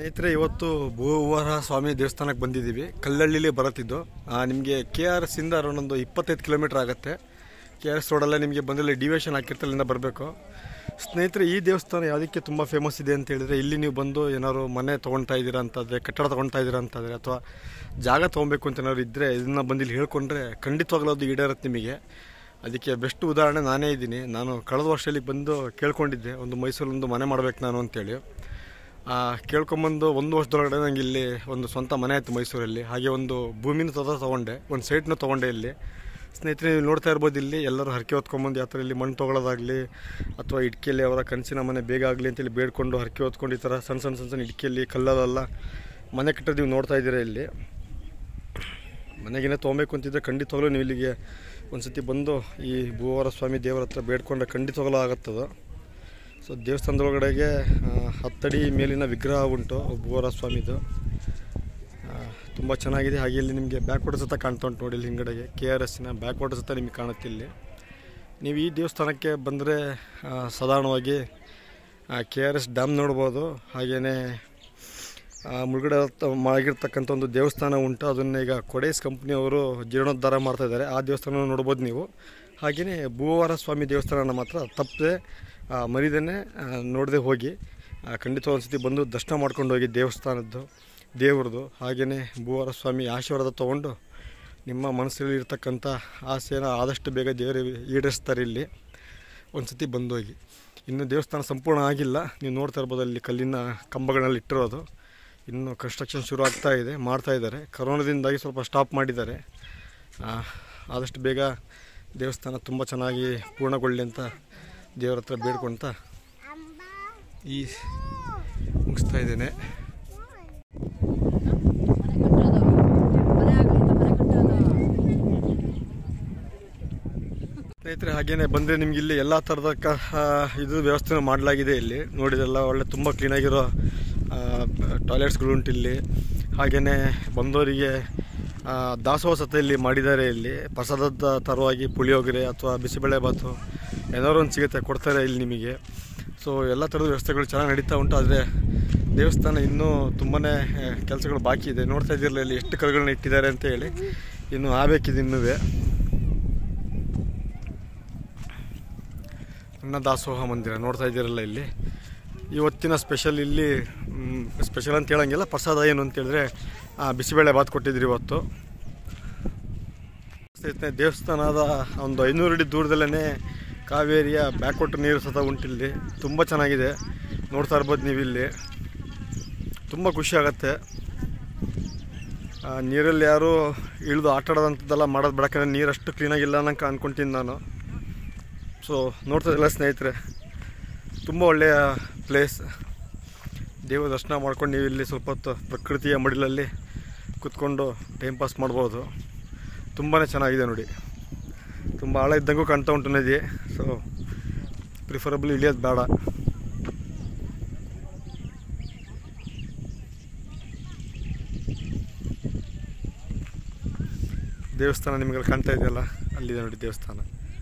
ಸ್ನೇಹಿತರೆ ಇವತ್ತು ಭೂವರ ಸ್ವಾಮಿ ದೇವಸ್ಥಾನಕ್ಕೆ ಬಂದಿದ್ದೀವಿ ಕಲ್ಲಳ್ಳಿಲಿ ಬರುತ್ತಿದ್ದು ನಿಮಗೆ ಕೆ ಆರ್ ಎಸ್ ಇಂದ ಅರೌಂಡ್ ಒಂದು ಇಪ್ಪತ್ತೈದು ಕಿಲೋಮೀಟರ್ ಆಗುತ್ತೆ ಕೆ ಆರ್ ಎಸ್ ರೋಡಲ್ಲೇ ನಿಮಗೆ ಬಂದಲ್ಲಿ ಡಿವಿಯೇಷನ್ ಹಾಕಿರ್ತಲ್ಲಿಂದ ಬರಬೇಕು ಸ್ನೇಹಿತರೆ ಈ ದೇವಸ್ಥಾನ ಯಾವುದಕ್ಕೆ ತುಂಬ ಫೇಮಸ್ ಇದೆ ಅಂತ ಹೇಳಿದ್ರೆ ಇಲ್ಲಿ ನೀವು ಬಂದು ಏನಾದ್ರು ಮನೆ ತೊಗೊಳ್ತಾ ಇದ್ದೀರಾ ಅಂತಂದರೆ ಕಟ್ಟಡ ತೊಗೊಳ್ತಾ ಇದ್ದೀರಾ ಅಂತಂದರೆ ಅಥವಾ ಜಾಗ ತೊಗೊಬೇಕು ಅಂತ ಏನಾದ್ರು ಇದ್ದರೆ ಇದನ್ನು ಬಂದು ಇಲ್ಲಿ ಹೇಳ್ಕೊಂಡ್ರೆ ಖಂಡಿತವಾಗ್ಲೂ ಅದು ಈಡೇರುತ್ತೆ ನಿಮಗೆ ಅದಕ್ಕೆ ಬೆಸ್ಟ್ ಉದಾಹರಣೆ ನಾನೇ ಇದ್ದೀನಿ ನಾನು ಕಳೆದ ವರ್ಷ ಇಲ್ಲಿಗೆ ಬಂದು ಕೇಳ್ಕೊಂಡಿದ್ದೆ ಒಂದು ಮೈಸೂರಲ್ಲೊಂದು ಮನೆ ಮಾಡ್ಬೇಕು ನಾನು ಅಂತೇಳಿ ಆ, ಕೇಳ್ಕೊಂಬಂದು ಒಂದು ವರ್ಷದೊಳಗಡೆ ನಂಗೆ ಇಲ್ಲಿ ಒಂದು ಸ್ವಂತ ಮನೆ ಆಯಿತು ಮೈಸೂರಲ್ಲಿ ಹಾಗೆ ಒಂದು ಭೂಮಿನೂ ತದ ತೊಗೊಂಡೆ ಒಂದು ಸೈಟ್ನೂ ತೊಗೊಂಡೆ ಇಲ್ಲಿ ಸ್ನೇಹಿತರೆ ನೀವು ನೋಡ್ತಾ ಇರ್ಬೋದು ಇಲ್ಲಿ ಎಲ್ಲರೂ ಹರಕೆ ಹೊತ್ಕೊಂಬಂದು ಯಾವ ಥರ ಇಲ್ಲಿ ಮಣ್ಣು ತೊಗೊಳೋದಾಗಲಿ ಅಥವಾ ಇಟ್ಕೆಯಲ್ಲಿ ಅವರ ಕನಸಿನ ಮನೆ ಬೇಗ ಆಗಲಿ ಅಂತೇಳಿ ಬೇಡ್ಕೊಂಡು ಹರಕೆ ಹೊತ್ಕೊಂಡು ಈ ಥರ ಸಣ್ಣ ಸಣ್ಣ ಸಣ್ಣ ಸಣ್ಣ ಇಟ್ಕೆಯಲ್ಲಿ ಕಲ್ಲಲ್ಲ ಮನೆ ಕಟ್ಟೋದು ನೀವು ನೋಡ್ತಾ ಇದ್ದೀರಾ ಇಲ್ಲಿ ಮನೆಗೇನೆ ತೊಗೊಬೇಕು ಅಂತಿದ್ರೆ ಖಂಡಿತವಾಗ್ಲೂ ನೀವು ಇಲ್ಲಿಗೆ ಒಂದು ಸತಿ ಬಂದು ಈ ಭೂವರ ಸ್ವಾಮಿ ದೇವರ ಹತ್ರ ಬೇಡ್ಕೊಂಡ್ರೆ ಖಂಡಿತವಾಗ್ಲೂ ಆಗುತ್ತದು ಸೊ ದೇವಸ್ಥಾನದೊಳಗಡೆಗೆ ಆ, ಹತ್ತಡಿ ಮೇಲಿನ ವಿಗ್ರಹ ಉಂಟು ಭೂವರ ಸ್ವಾಮಿದು ತುಂಬ ಚೆನ್ನಾಗಿದೆ ಹಾಗೆ ಇಲ್ಲಿ ನಿಮಗೆ ಬ್ಯಾಕ್ ವಾಟರ್ ಸತ ಕಾಣ್ತಾ ಉಂಟು ನೋಡಿ ಇಲ್ಲಿ ಹಿಂಗಡೆಗೆ ಕೆ ಆರ್ ಎಸ್ಸಿನ ಬ್ಯಾಕ್ ವಾಟರ್ ಸತ ನಿಮಗೆ ಕಾಣುತ್ತೆ ಇಲ್ಲಿ ನೀವು ಈ ದೇವಸ್ಥಾನಕ್ಕೆ ಬಂದರೆ ಸಾಧಾರಣವಾಗಿ ಕೆ ಆರ್ ಎಸ್ ಡ್ಯಾಮ್ ನೋಡ್ಬೋದು ಹಾಗೆಯೇ ಮುಳುಗಡೆ ಆಗಿರ್ತಕ್ಕಂಥ ಒಂದು ದೇವಸ್ಥಾನ ಉಂಟು ಅದನ್ನು ಈಗ ಕೊಡೇಸ್ ಕಂಪ್ನಿಯವರು ಜೀರ್ಣೋದ್ಧಾರ ಮಾಡ್ತಾ ಇದ್ದಾರೆ ಆ ದೇವಸ್ಥಾನ ನೋಡ್ಬೋದು ನೀವು ಹಾಗೆಯೇ ಭೂವಾರ ಸ್ವಾಮಿ ದೇವಸ್ಥಾನನ ಮಾತ್ರ ತಪ್ಪದೆ ಮರಿದೇ ನೋಡದೆ ಹೋಗಿ ಆ, ಖಂಡಿತ ಒಂದು ಸತಿ ಬಂದು ದರ್ಶನ ಮಾಡ್ಕೊಂಡು ಹೋಗಿ ದೇವಸ್ಥಾನದ್ದು ದೇವ್ರದ್ದು ಹಾಗೆಯೇ ಭೂವಾರ ಸ್ವಾಮಿ ಆಶೀರ್ವಾದ ತೊಗೊಂಡು ನಿಮ್ಮ ಮನಸ್ಸಲ್ಲಿ ಇರ್ತಕ್ಕಂಥ ಆಸೆನ ಆದಷ್ಟು ಬೇಗ ದೇವರು ಈಡೇರಿಸ್ತಾರೆ ಇಲ್ಲಿ ಒಂದು ಸತಿ ಬಂದು ಹೋಗಿ ಇನ್ನು ದೇವಸ್ಥಾನ ಸಂಪೂರ್ಣ ಆಗಿಲ್ಲ ನೀವು ನೋಡ್ತಾ ಇರ್ಬೋದು ಅಲ್ಲಿ ಕಲ್ಲಿನ ಕಂಬಗಳಲ್ಲಿ ಇಟ್ಟಿರೋದು ಇನ್ನು ಕನ್ಸ್ಟ್ರಕ್ಷನ್ ಶುರು ಆಗ್ತಾ ಇದೆ ಮಾಡ್ತಾ ಇದ್ದಾರೆ ಕರೋನಾದಿಂದಾಗಿ ಸ್ವಲ್ಪ ಸ್ಟಾಪ್ ಮಾಡಿದ್ದಾರೆ ಆ, ಆದಷ್ಟು ಬೇಗ ದೇವಸ್ಥಾನ ತುಂಬ ಚೆನ್ನಾಗಿ ಪೂರ್ಣಗೊಳ್ಳಿ ಅಂತ ದೇವರ ಹತ್ರ ಬೇಡ್ಕೊಳ್ತಾ ಈ ಮುಗಿಸ್ತಾ ಇದ್ದೇನೆ ಸ್ನೇಹಿತರೆ ಹಾಗೇನೆ ಬಂದರೆ ನಿಮ್ಗೆ ಇಲ್ಲಿ ಎಲ್ಲ ಥರದ ಕ ಆ, ಇದು ವ್ಯವಸ್ಥೆ ಮಾಡಲಾಗಿದೆ ಇಲ್ಲಿ ನೋಡಿದೆಲ್ಲ ಒಳ್ಳೆ ತುಂಬ ಕ್ಲೀನಾಗಿರೋ ಟಾಯ್ಲೆಟ್ಸ್ಗಳು ಉಂಟು ಇಲ್ಲಿ ಹಾಗೆಯೇ ಬಂದವರಿಗೆ ಆ, ದಾಸೋಹ ಸತ ಇಲ್ಲಿ ಮಾಡಿದ್ದಾರೆ ಇಲ್ಲಿ ಪ್ರಸಾದದ ತರವಾಗಿ ಪುಳಿಯೋಗರೆ ಅಥವಾ ಬಿಸಿಬೇಳೆ ಬಾತು ಏನಾದ್ರು ಒಂದು ಸಿಗುತ್ತೆ ಕೊಡ್ತಾರೆ ಇಲ್ಲಿ ನಿಮಗೆ ಸೊ ಎಲ್ಲ ಥರದ ವ್ಯವಸ್ಥೆಗಳು ಚೆನ್ನಾಗಿ ನಡೀತಾ ಉಂಟು ಆದರೆ ದೇವಸ್ಥಾನ ಇನ್ನೂ ತುಂಬಾ ಕೆಲಸಗಳು ಬಾಕಿ ಇದೆ ನೋಡ್ತಾ ಇದ್ದಿರಲಿಲ್ಲ ಇಲ್ಲಿ ಎಷ್ಟು ಕರುಗಳನ್ನ ಇಟ್ಟಿದ್ದಾರೆ ಅಂತ ಹೇಳಿ ಇನ್ನು ಆಗಬೇಕಿದೆ ಇನ್ನೂ ಅನ್ನದಾಸೋಹ ಮಂದಿರ ನೋಡ್ತಾ ಇದ್ದೀರಲ್ಲ ಇಲ್ಲಿ ಇವತ್ತಿನ ಸ್ಪೆಷಲ್ ಇಲ್ಲಿ ಸ್ಪೆಷಲ್ ಅಂತ ಹೇಳಂಗಿಲ್ಲ ಪ್ರಸಾದ ಏನು ಅಂತ ಹೇಳಿದ್ರೆ ಆ, ಬಿಸಿಬೇಳೆ ಬಾತ್ ಕೊಟ್ಟಿದ್ರು ಇವತ್ತು ಸ್ನೇಹಿತರೆ ದೇವಸ್ಥಾನದ ಒಂದು ಐನೂರು ಅಡಿ ದೂರದಲ್ಲೇ ಕಾವೇರಿಯ ಬ್ಯಾಕ್ವಾಟರ್ ನೀರು ಸತ ಉಂಟಿಲ್ಲಿ ತುಂಬ ಚೆನ್ನಾಗಿದೆ ನೋಡ್ತಾ ಇರ್ಬೋದು ನೀವು ಇಲ್ಲಿ ತುಂಬ ಖುಷಿ ಆಗುತ್ತೆ ಆ, ನೀರಲ್ಲಿ ಯಾರು ಇಳಿದು ಆಟ ಆಡೋದಂಥದ್ದೆಲ್ಲ ಮಾಡೋದು ಬೇಡಕಂದ್ರೆ ನೀರು ಅಷ್ಟು ಕ್ಲೀನಾಗಿಲ್ಲ ಅನ್ನಂಗೆ ಅನ್ಕೊಂತೀನಿ ನಾನು ಸೊ ನೋಡ್ತಾ ಇದ್ರಲ್ಲ ಸ್ನೇಹಿತರೆ ತುಂಬ ಒಳ್ಳೆಯ ಪ್ಲೇಸ್ ದೇವ ದರ್ಶನ ಮಾಡ್ಕೊಂಡು ನೀವು ಇಲ್ಲಿ ಸ್ವಲ್ಪ ಹೊತ್ತು ಪ್ರಕೃತಿಯ ಮಡಿಲಲ್ಲಿ ಕೂತ್ಕೊಂಡು ಟೈಮ್ ಪಾಸ್ ಮಾಡ್ಬೋದು ತುಂಬಾ ಚೆನ್ನಾಗಿದೆ ನೋಡಿ ತುಂಬ ಆಳ ಇದ್ದಂಗೂ ಕಾಣ್ತಾ ಉಂಟು ನದಿ ಸೊ ಪ್ರಿಫರಬಲ್ ಇಳಿಯೋದು ಬೇಡ ದೇವಸ್ಥಾನ ನಿಮಗೆ ಕಾಣ್ತಾ ಇದೆಯಲ್ಲ ಅಲ್ಲಿದೆ ನೋಡಿ ದೇವಸ್ಥಾನ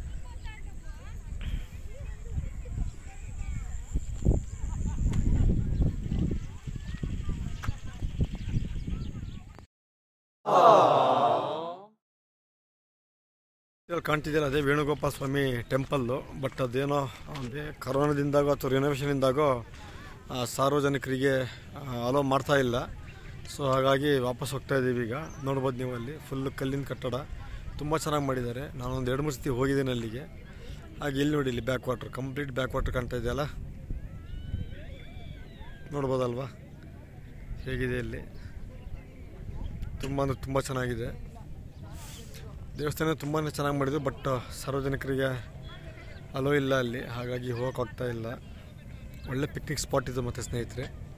ಇಲ್ಲಿ ಕಾಣ್ತಿದೆಯಲ್ಲ ಅದೇ ವೇಣುಗೋಪಾಲ ಸ್ವಾಮಿ ಟೆಂಪಲ್ಲು ಬಟ್ ಅದೇನೋ ಅದೇ ಕರೋನಾದಿಂದಾಗೋ ಅಥವಾ ರಿನೋವೇಷನಿಂದಾಗೋ ಆ, ಸಾರ್ವಜನಿಕರಿಗೆ ಅಲೋ ಮಾಡ್ತಾ ಇಲ್ಲ ಸೊ ಹಾಗಾಗಿ ವಾಪಸ್ ಹೋಗ್ತಾ ಇದ್ದೀವಿ ಈಗ ನೋಡ್ಬೋದು ನೀವು ಅಲ್ಲಿ ಫುಲ್ ಕಲ್ಲಿನ ಕಟ್ಟಡ ತುಂಬ ಚೆನ್ನಾಗಿ ಮಾಡಿದ್ದಾರೆ ನಾನು ಒಂದು ಎರಡು ಮೂರು ಸತಿ ಹೋಗಿದ್ದೀನಿ ಅಲ್ಲಿಗೆ ಹಾಗೆ ಇಲ್ಲಿ ನೋಡಿ ಇಲ್ಲಿ backwater complete backwater ಕಾಣ್ತಾ ಇದೆಯಲ್ಲ ನೋಡ್ಬೋದಲ್ವಾ ಹೇಗಿದೆ ಇಲ್ಲಿ ತುಂಬ ಅಂದರೆ ತುಂಬ ಚೆನ್ನಾಗಿದೆ ದೇವಸ್ಥಾನ ತುಂಬಾ ಚೆನ್ನಾಗಿ ಮಾಡಿದ್ರು ಬಟ್ ಸಾರ್ವಜನಿಕರಿಗೆ ಅಲೋ ಇಲ್ಲ ಅಲ್ಲಿ ಹಾಗಾಗಿ ಹೋಗೋಕ್ಕಾಗ್ತಾ ಇಲ್ಲ ಒಳ್ಳೆ ಪಿಕ್ನಿಕ್ ಸ್ಪಾಟ್ ಇದು ಮತ್ತು ಸ್ನೇಹಿತರೆ